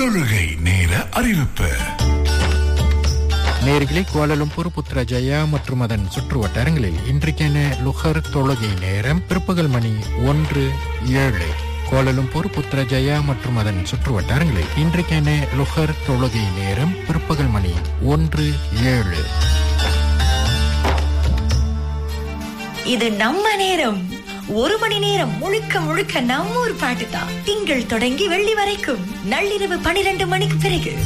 தொழுகை நேர அறிவிப்பு நேர்களே கோலலும்பூர் புத்ரஜயா மற்றும் அதன் சுற்று வட்டாரங்களில் இன்றைக்கான லுஹர் தொழுகை நேரம் பிற்பகல் மணி ஒன்று ஏழு கோலலும்பூர் புத்ரஜயா மற்றும் அதன் சுற்று வட்டாரங்களில் இன்றைக்கான லுஹர் தொழுகை நேரம் பிற்பகல் மணி ஒன்று ஏழு இது நம்ம நேரம் ஒரு மணி நேரம் முழுக்க முழுக்க நம்ம ஊர் பாட்டு தான் திங்கள் தொடங்கி வெள்ளி வரைக்கும் நள்ளிரவு பனிரெண்டு மணிக்கு பிறகு